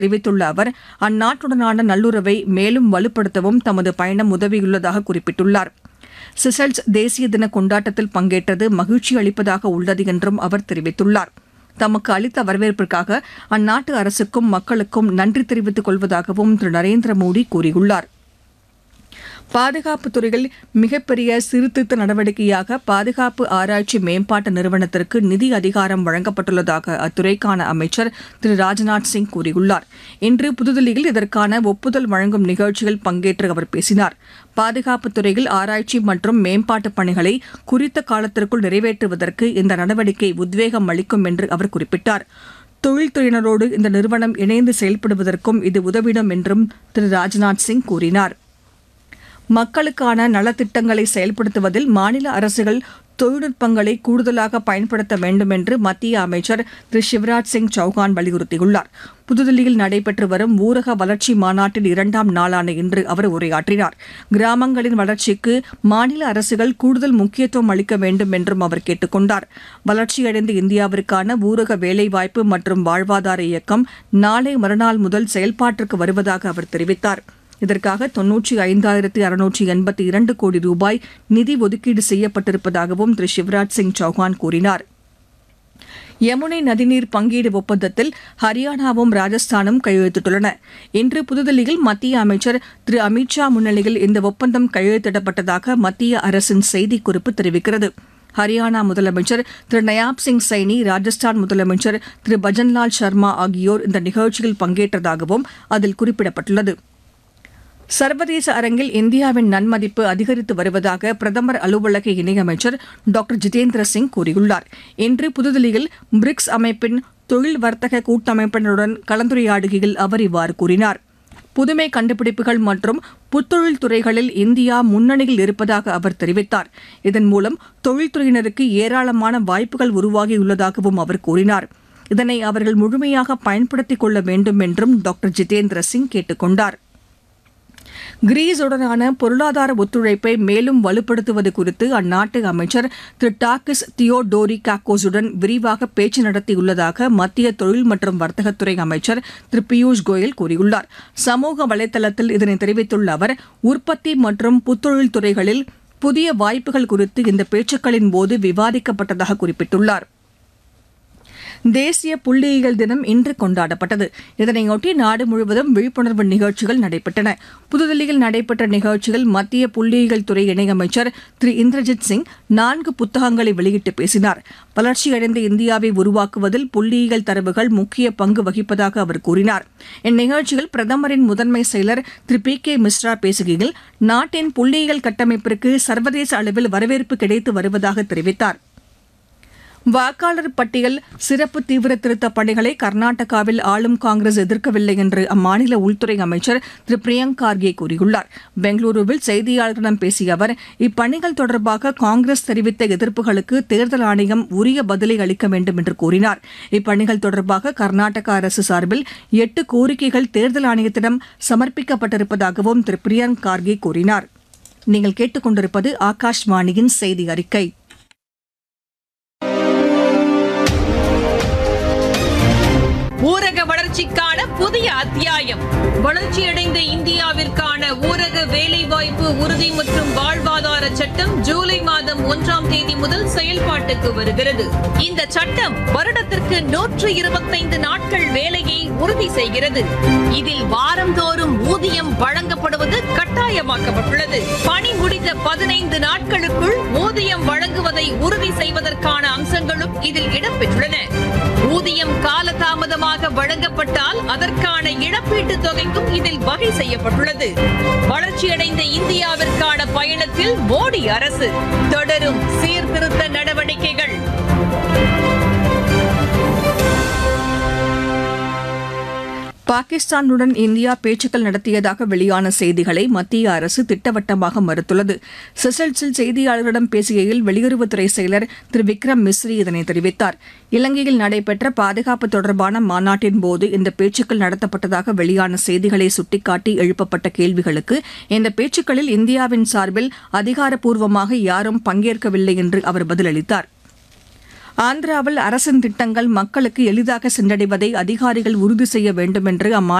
தெரிவித்துள்ள அவர் அந்நாட்டுடனான நல்லுறவை மேலும் வலுப்படுத்தவும் தமது பயணம் உதவியுள்ளதாக குறிப்பிட்டுள்ளார் சிசல்ஸ் தேசிய தின கொண்டாட்டத்தில் பங்கேற்றது மகிழ்ச்சி அளிப்பதாக உள்ளது என்றும் அவர் தெரிவித்துள்ளார் தமக்கு அளித்த வரவேற்பிற்காக அந்நாட்டு அரசுக்கும் மக்களுக்கும் நன்றி தெரிவித்துக் கொள்வதாகவும் திரு நரேந்திர மோடி கூறியுள்ளார் பாதுகாப்புத் துறையில் மிகப்பெரிய சீர்திருத்த நடவடிக்கையாக பாதுகாப்பு ஆராய்ச்சி மேம்பாட்டு நிறுவனத்திற்கு நிதி அதிகாரம் வழங்கப்பட்டுள்ளதாக அத்துறைக்கான அமைச்சர் திரு ராஜ்நாத் சிங் கூறியுள்ளார் இன்று புதுதில்லியில் இதற்கான ஒப்புதல் வழங்கும் நிகழ்ச்சியில் பங்கேற்று அவர் பேசினார் பாதுகாப்புத் துறையில் ஆராய்ச்சி மற்றும் மேம்பாட்டுப் பணிகளை குறித்த காலத்திற்குள் நிறைவேற்றுவதற்கு இந்த நடவடிக்கை உத்வேகம் அளிக்கும் என்று அவர் குறிப்பிட்டார் தொழில்துறையினரோடு இந்த நிறுவனம் இணைந்து செயல்படுவதற்கும் இது உதவிடும் என்றும் திரு ராஜ்நாத் சிங் கூறினார் மக்களுக்கான நலத்திட்டங்களை செயல்படுத்துவதில் மாநில அரசுகள் தொழில்நுட்பங்களை கூடுதலாக பயன்படுத்த வேண்டும் என்று மத்திய அமைச்சர் திரு சிவராஜ் சிங் சௌகான் வலியுறுத்தியுள்ளார் புதுதில்லியில் நடைபெற்று வரும் ஊரக வளர்ச்சி மாநாட்டில் இரண்டாம் நாளான இன்று அவர் உரையாற்றினார் கிராமங்களின் வளர்ச்சிக்கு மாநில அரசுகள் கூடுதல் முக்கியத்துவம் அளிக்க வேண்டும் என்றும் அவர் கேட்டுக் கொண்டார் வளர்ச்சியடைந்த இந்தியாவிற்கான ஊரக வேலைவாய்ப்பு மற்றும் வாழ்வாதார இயக்கம் நாளை மறுநாள் முதல் செயல்பாட்டிற்கு வருவதாக அவர் தெரிவித்தார் இதற்காக தொன்னூற்றி ஐந்தாயிரத்து அறுநூற்றி எண்பத்தி இரண்டு கோடி ரூபாய் நிதி ஒதுக்கீடு செய்யப்பட்டிருப்பதாகவும் திரு சிவராஜ் சிங் சௌஹான் கூறினார் யமுனை நதிநீர் பங்கீடு ஒப்பந்தத்தில் ஹரியானாவும் ராஜஸ்தானும் கையெழுத்திட்டுள்ளன இன்று புதுதில்லியில் மத்திய அமைச்சர் திரு அமித் ஷா முன்னிலையில் இந்த ஒப்பந்தம் கையெழுத்திடப்பட்டதாக மத்திய அரசின் செய்திக்குறிப்பு தெரிவிக்கிறது ஹரியானா முதலமைச்சர் திரு நயாப் சிங் சைனி ராஜஸ்தான் முதலமைச்சர் திரு பஜன்லால் சர்மா ஆகியோர் இந்த நிகழ்ச்சியில் பங்கேற்றதாகவும் அதில் குறிப்பிடப்பட்டுள்ளது சர்வதேச அரங்கில் இந்தியாவின் நன்மதிப்பு அதிகரித்து வருவதாக பிரதமர் அலுவலக இணையமைச்சர் டாக்டர் ஜிதேந்திர சிங் கூறியுள்ளார் இன்று புதுதில்லியில் பிரிக்ஸ் அமைப்பின் தொழில் வர்த்தக கூட்டமைப்பினருடன் கலந்துரையாடுகையில் அவர் இவ்வாறு கூறினார் புதுமை கண்டுபிடிப்புகள் மற்றும் புத்தொழில் துறைகளில் இந்தியா முன்னணியில் இருப்பதாக அவர் தெரிவித்தார் இதன் மூலம் தொழில்துறையினருக்கு ஏராளமான வாய்ப்புகள் உருவாகியுள்ளதாகவும் அவர் கூறினார் இதனை அவர்கள் முழுமையாக பயன்படுத்திக் கொள்ள வேண்டும் என்றும் டாக்டர் ஜிதேந்திர சிங் கேட்டுக் கொண்டார் கிரீஸுடனான பொருளாதார ஒத்துழைப்பை மேலும் வலுப்படுத்துவது குறித்து அந்நாட்டு அமைச்சர் திரு டாக்கிஸ் தியோடோரி காக்கோஸுடன் விரிவாக பேச்சு நடத்தியுள்ளதாக மத்திய தொழில் மற்றும் வர்த்தகத்துறை அமைச்சர் திரு பியூஷ் கோயல் கூறியுள்ளார் சமூக வலைதளத்தில் இதனை தெரிவித்துள்ள அவர் உற்பத்தி மற்றும் புத்தொழில் துறைகளில் புதிய வாய்ப்புகள் குறித்து இந்த பேச்சுக்களின் போது விவாதிக்கப்பட்டதாக குறிப்பிட்டுள்ளார் தேசிய புள்ளியியல் தினம் இன்று கொண்டாடப்பட்டது இதனையொட்டி நாடு முழுவதும் விழிப்புணர்வு நிகழ்ச்சிகள் நடைபெற்றன புதுதில்லியில் நடைபெற்ற நிகழ்ச்சியில் மத்திய புள்ளியியல் துறை இணையமைச்சர் திரு இந்திரஜித் சிங் நான்கு புத்தகங்களை வெளியிட்டு பேசினார் வளர்ச்சியடைந்த இந்தியாவை உருவாக்குவதில் புள்ளியியல் தரவுகள் முக்கிய பங்கு வகிப்பதாக அவர் கூறினார் இந்நிகழ்ச்சியில் பிரதமரின் முதன்மை செயலர் திரு பி கே மிஸ்ரா பேசுகையில் நாட்டின் புள்ளியியல் கட்டமைப்பிற்கு சர்வதேச அளவில் வரவேற்பு கிடைத்து வருவதாக தெரிவித்தார் வாக்காளர் பட்டியல் சிறப்பு தீவிர திருத்தப் பணிகளை கர்நாடகாவில் ஆளும் காங்கிரஸ் எதிர்க்கவில்லை என்று அம்மாநில உள்துறை அமைச்சர் திரு பிரியங்க் கார்கே கூறியுள்ளார் பெங்களூருவில் செய்தியாளர்களிடம் பேசிய அவர் இப்பணிகள் தொடர்பாக காங்கிரஸ் தெரிவித்த எதிர்ப்புகளுக்கு தேர்தல் ஆணையம் உரிய பதிலை அளிக்க வேண்டும் என்று கூறினார் இப்பணிகள் தொடர்பாக கர்நாடக அரசு சார்பில் எட்டு கோரிக்கைகள் தேர்தல் ஆணையத்திடம் சமர்ப்பிக்கப்பட்டிருப்பதாகவும் திரு பிரியங்க் கார்கே கூறினார் நீங்கள் கேட்டுக்கொண்டிருப்பது ஆகாஷ்வாணியின் செய்தி அறிக்கை ஊரக வளர்ச்சிக்கான புதிய அத்தியாயம் வளர்ச்சியடைந்த இந்தியாவிற்கான ஊரக வேலைவாய்ப்பு உறுதி மற்றும் வாழ்வாதார சட்டம் ஜூலை மாதம் ஒன்றாம் தேதி முதல் செயல்பாட்டுக்கு வருகிறது இந்த சட்டம் வருடத்திற்கு நூற்று இருபத்தைந்து நாட்கள் வேலையை உறுதி செய்கிறது இதில் வாரந்தோறும் ஊதியம் வழங்கப்படுவது கட்டாயமாக்கப்பட்டுள்ளது பணி முடிந்த பதினைந்து நாட்களுக்குள் ஊதியம் வழங்குவதை உறுதி செய்வதற்கான அம்சங்களும் இதில் இடம்பெற்றுள்ளன ஊதியம் காலதாமதமாக வழங்கப்பட்டால் அதற்கான இழப்பீட்டுத் தொகைக்கும் இதில் வகை செய்யப்பட்டுள்ளது வளர்ச்சியடைந்த இந்தியாவிற்கான பயணத்தில் மோடி அரசு தொடரும் சீர்திருத்த நடவடிக்கைகள் பாகிஸ்தானுடன் இந்தியா பேச்சுக்கள் நடத்தியதாக வெளியான செய்திகளை மத்திய அரசு திட்டவட்டமாக மறுத்துள்ளது செசல்ஸில் செய்தியாளர்களிடம் பேசுகையில் வெளியுறவுத்துறை செயலர் திரு விக்ரம் மிஸ்ரி இதனை தெரிவித்தார் இலங்கையில் நடைபெற்ற பாதுகாப்பு தொடர்பான மாநாட்டின் போது இந்த பேச்சுக்கள் நடத்தப்பட்டதாக வெளியான செய்திகளை சுட்டிக்காட்டி எழுப்பப்பட்ட கேள்விகளுக்கு இந்த பேச்சுக்களில் இந்தியாவின் சார்பில் அதிகாரப்பூர்வமாக யாரும் பங்கேற்கவில்லை என்று அவர் பதிலளித்தார் ஆந்திராவில் அரசின் திட்டங்கள் மக்களுக்கு எளிதாக சென்றடைவதை அதிகாரிகள் உறுதி செய்ய வேண்டும் என்று அம்மாநில